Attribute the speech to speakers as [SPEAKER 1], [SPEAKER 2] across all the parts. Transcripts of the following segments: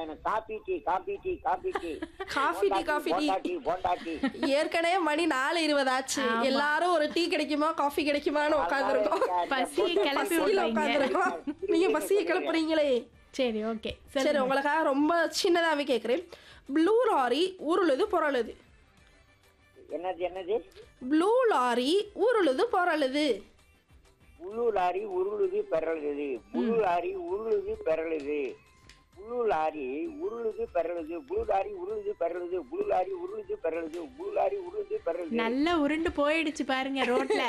[SPEAKER 1] எனக்கு coffee tea coffee tea coffee tea
[SPEAKER 2] coffee tea coffee tea
[SPEAKER 1] bonda tea bonda tea
[SPEAKER 2] ஏற்கனவே மணி நாலு இருபது ஆச்சு எல்லாரும் ஒரு டீ கிடைக்குமா காஃபி கிடைக்குமான்னு உட்காந்துருக்கோம்
[SPEAKER 3] பசியை கிளப்பி
[SPEAKER 2] பசியில
[SPEAKER 3] விடுறீங்க
[SPEAKER 2] உட்காந்துருக்கோம் நீங்க பசியை கிளப்புறீங்களே
[SPEAKER 3] சரி ஓகே
[SPEAKER 2] சரி உங்களுக்காக ரொம்ப சின்னதாவே கேக்குறேன் ப்ளூ லாரி உருளுது புரளுது
[SPEAKER 1] என்னது என்னது
[SPEAKER 2] ப்ளூ லாரி உருளுது புரளுது
[SPEAKER 1] புழு லாரி உருளுது பெறலுது புழு லாரி உருளுது பெறலுது புழு லாரி உருளுது பெறலுது புழு லாரி உருளுது பெறலுது புழு லாரி உருளுது பெறலுது புழு லாரி உருளுது பெறலுது
[SPEAKER 3] நல்லா உருண்டு போயிடுச்சு பாருங்க ரோட்ல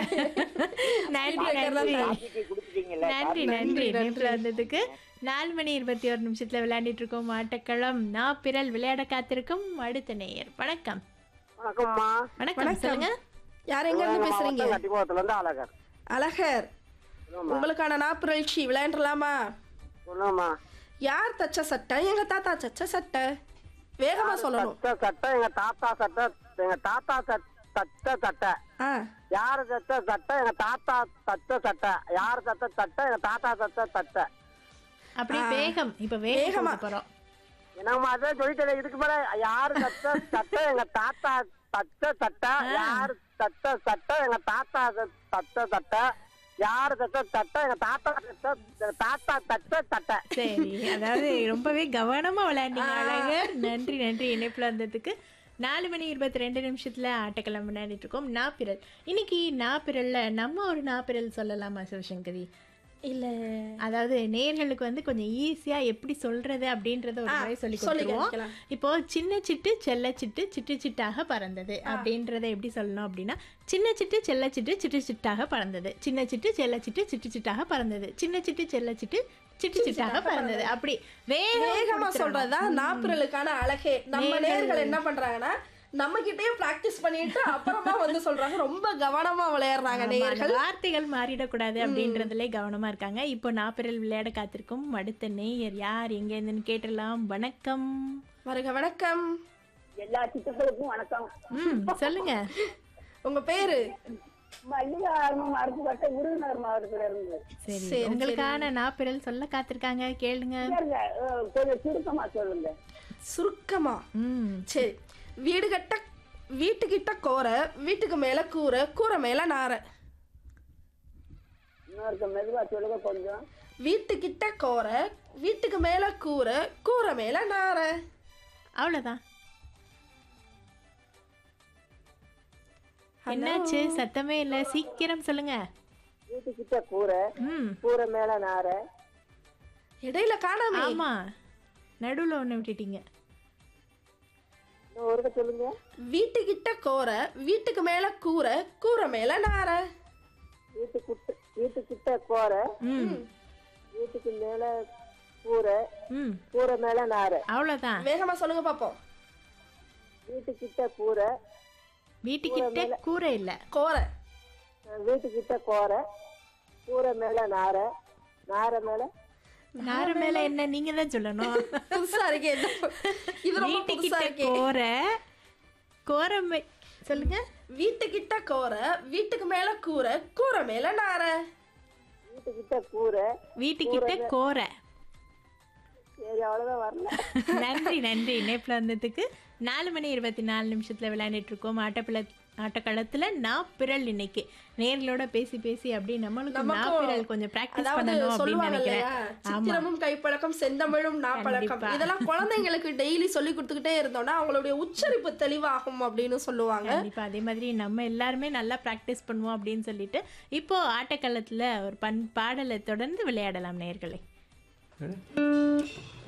[SPEAKER 3] நன்றி நன்றி
[SPEAKER 1] காபி டீ கொடுத்துட்டீங்கல்ல
[SPEAKER 3] நன்றி நன்றி நேரில் வந்ததுக்கு நாலு மணி இருபத்தி ஒரு நிமிஷத்துல விளையாண்டுட்டு இருக்கோம் ஆட்டக்களம் நான் பிறல் விளையாட காத்திருக்கும் அடுத்த நேயர் வணக்கம்
[SPEAKER 1] வணக்கம்மா
[SPEAKER 3] வணக்கம் சொல்லுங்க
[SPEAKER 2] யார் எங்க இருந்து பேசுறீங்க
[SPEAKER 1] கட்டிபோகத்துல இருந்து அழகர்
[SPEAKER 2] அழகர் உங்களுக்கான நாப்புரட்சி விளையாண்டுலாமா
[SPEAKER 1] சொல்லுங்கம்மா
[SPEAKER 2] யார் தச்ச சட்டை எங்க தாத்தா தச்ச சட்டை வேகமா சொல்லணும்
[SPEAKER 1] சட்டை சட்டை எங்க தாத்தா சட்டை எங்க தாத்தா தச்ச சட்டை
[SPEAKER 2] ஆ
[SPEAKER 1] யாரு தச்ச சட்டை எங்க தாத்தா தச்ச சட்டை யாரு தச்ச சட்டை எங்க தாத்தா தச்ச சட்டை
[SPEAKER 3] அப்படி வேகம் இப்ப வேகம் கொடுக்க போறோம்
[SPEAKER 1] என்னம்மா அதான் சொல்லிட்டேன் இதுக்கு மேல யாரு தச்ச சட்டை எங்க தாத்தா தச்ச சட்டை யாரு தச்ச சட்டை எங்க தாத்தா தச்ச சட்டை யாரு தச்ச சட்டை எங்க தாத்தா தச்ச எங்க தாத்தா தச்ச சட்டை
[SPEAKER 3] சரி அதாவது ரொம்பவே கவனமா விளையாண்டீங்க அழகர் நன்றி நன்றி இணைப்புல வந்ததுக்கு நாலு மணி இருபத்தி ரெண்டு நிமிஷத்துல ஆட்டக்கிழமை விளையாடிட்டு இருக்கோம் நாப்பிரல் இன்னைக்கு நாப்பிரல்ல நம்ம ஒரு நாப்பிரல் சொல்லலாமா சிவசங்கரி
[SPEAKER 2] இல்ல
[SPEAKER 3] அதாவது நேர்களுக்கு வந்து கொஞ்சம் ஈஸியா எப்படி சொல்றது அப்படின்றத ஒரு முறை சொல்லி
[SPEAKER 2] சொல்லி
[SPEAKER 3] கொடுத்துருவோம்
[SPEAKER 2] காமிக்கலாம்.
[SPEAKER 3] இப்போ சின்ன சிட்டு செல்ல சிட்டு சிட்டு சிட்டாக பறந்தது அப்படின்றத எப்படி சொல்லணும் அப்படின்னா சின்ன சிட்டு செல்ல சிட்டு சிட்டு சிட்டாக பறந்தது சின்ன சிட்டு செல்ல சிட்டு சிட்டு சிட்டாக பறந்தது சின்ன சிட்டு செல்ல சிட்டு சிட்டு சிட்டாக பறந்தது அப்படி வேகமா
[SPEAKER 2] வேகமா சொல்றதுதான் நாப்புரலுக்கான அழகே நம்ம நேர்கள் என்ன பண்றாங்கன்னா நம்ம கிட்டயும் பிராக்டிஸ் பண்ணிட்டு அப்புறமா வந்து சொல்றாங்க ரொம்ப கவனமா விளையாடுறாங்க
[SPEAKER 3] ஆமா,
[SPEAKER 2] நேயர்கள்
[SPEAKER 3] அந்த வார்த்தைகள் மாறிடக்கூடாது அப்படின்றதுல கவனமா இருக்காங்க இப்போ நாப்பிரல் விளையாட காத்திருக்கும் அடுத்த நேயர் யார் எங்க இருந்துன்னு கேட்டலாம் வணக்கம்
[SPEAKER 2] வருக வணக்கம்
[SPEAKER 4] எல்லா சித்தர்களுக்கும் வணக்கம்
[SPEAKER 3] ம் சொல்லுங்க
[SPEAKER 2] உங்க பேரு
[SPEAKER 4] மல்லிகா ஆர்வம் மருத்துவட்ட விருதுநகர் மாவட்டத்துல இருந்து
[SPEAKER 3] சரி
[SPEAKER 2] சரி,
[SPEAKER 3] உங்களுக்கான நாப்பிரல் சொல்ல காத்திருக்காங்க கேளுங்க
[SPEAKER 4] சரிங்க, அஹ், கொஞ்சம் சுருக்கமா சொல்லுங்க
[SPEAKER 2] சுருக்கமா
[SPEAKER 3] ம்
[SPEAKER 2] சரி வீடு கட்ட வீட்டுக்கிட்ட கோரை வீட்டுக்கு மேல கூரை கூரை மேல நாரை
[SPEAKER 4] இன்னொருக்க மெதுவா சொல்லுங்க கொஞ்சம்
[SPEAKER 2] வீட்டுக்கிட்ட கோரை வீட்டுக்கு மேல கூரை கூரை மேல நாரை
[SPEAKER 3] அவ்வளோதான் என்னாச்சு சத்தமே இல்ல சீக்கிரம் சொல்லுங்க
[SPEAKER 4] வீட்டுக்கிட்ட கூரை
[SPEAKER 3] ம்
[SPEAKER 4] கூரை மேல நாரை
[SPEAKER 2] இடையில காணாமே
[SPEAKER 3] ஆமா நடுவுல ஒண்ணு விட்டுட்டீங்க
[SPEAKER 4] இன்னும் ஒருக்க சொல்லுங்க
[SPEAKER 2] வீட்டுக்கிட்ட கோரை வீட்டுக்கு மேல கூரை கூரை மேல நாரை
[SPEAKER 4] வீட்டுக்கிட்ட வீட்டுக்கிட்ட கூரை
[SPEAKER 3] ம்
[SPEAKER 4] வீட்டுக்கு மேல கூரை
[SPEAKER 3] ம்
[SPEAKER 4] கூரை மேல நாரை
[SPEAKER 3] அவ்வளோதான்
[SPEAKER 2] வேகமா சொல்லுங்க பாப்போம்
[SPEAKER 4] வீட்டுக்கிட்ட கூரை
[SPEAKER 3] வீட்டுக்கிட்ட கூரை இல்ல
[SPEAKER 2] கோரை
[SPEAKER 4] அஹ், வீட்டுக்கிட்ட கூரை கூரை மேல நாரை நாரை மேல
[SPEAKER 3] நாரு மேல என்ன நீங்க தான் சொல்லணும்
[SPEAKER 2] புதுசா இருக்கே இது. இது ரொம்ப புதுசா
[SPEAKER 3] வீட்டுக்கிட்ட
[SPEAKER 2] இருக்கே
[SPEAKER 3] கோரை கோரை மே- சொல்லுங்க
[SPEAKER 2] வீட்டுக்கிட்ட கோரை வீட்டுக்கு மேல கூரை கூரை மேல நாரை
[SPEAKER 4] வீட்டுக்கிட்ட கூரை
[SPEAKER 3] வீட்டுக்கிட்ட கோரை
[SPEAKER 4] சரி அவ்வளவுதான் வரல
[SPEAKER 3] நன்றி நன்றி இணைப்புல வந்ததுக்கு நாலு மணி இருபத்தி நாலு நிமிஷத்துல விளையாண்டுட்டு இருக்கோம் ஆட்டப்பில ஆட்டக்களத்துல நாப்பிரல் இன்னைக்கு நேர்களோட பேசி பேசி அப்படி நம்மளுக்கு
[SPEAKER 2] நமக்கும்
[SPEAKER 3] நாப்பிரல் கொஞ்சம் பிராக்டிஸ்
[SPEAKER 2] அதாவது
[SPEAKER 3] பண்ணணும் அப்படின்னு
[SPEAKER 2] சொல்லுவாங்க
[SPEAKER 3] நினைக்கிறேன்
[SPEAKER 2] இல்லையா
[SPEAKER 3] ஆமா
[SPEAKER 2] சித்திரமும் கைப்பழக்கம் செந்தமிழும் நாப்பழக்கம்
[SPEAKER 3] கண்டிப்பா.
[SPEAKER 2] இதெல்லாம் குழந்தைங்களுக்கு டெய்லி சொல்லி கொடுத்துக்கிட்டே இருந்தோம்னா அவங்களுடைய உச்சரிப்பு தெளிவாகும் அப்படின்னு சொல்லுவாங்க
[SPEAKER 3] கண்டிப்பா அதே மாதிரி நம்ம எல்லாருமே நல்லா ப்ராக்டிஸ் பண்ணுவோம் அப்படின்னு சொல்லிட்டு இப்போ ஆட்டக்களத்துல ஒரு பண் பாடலை தொடர்ந்து விளையாடலாம் நேர்களே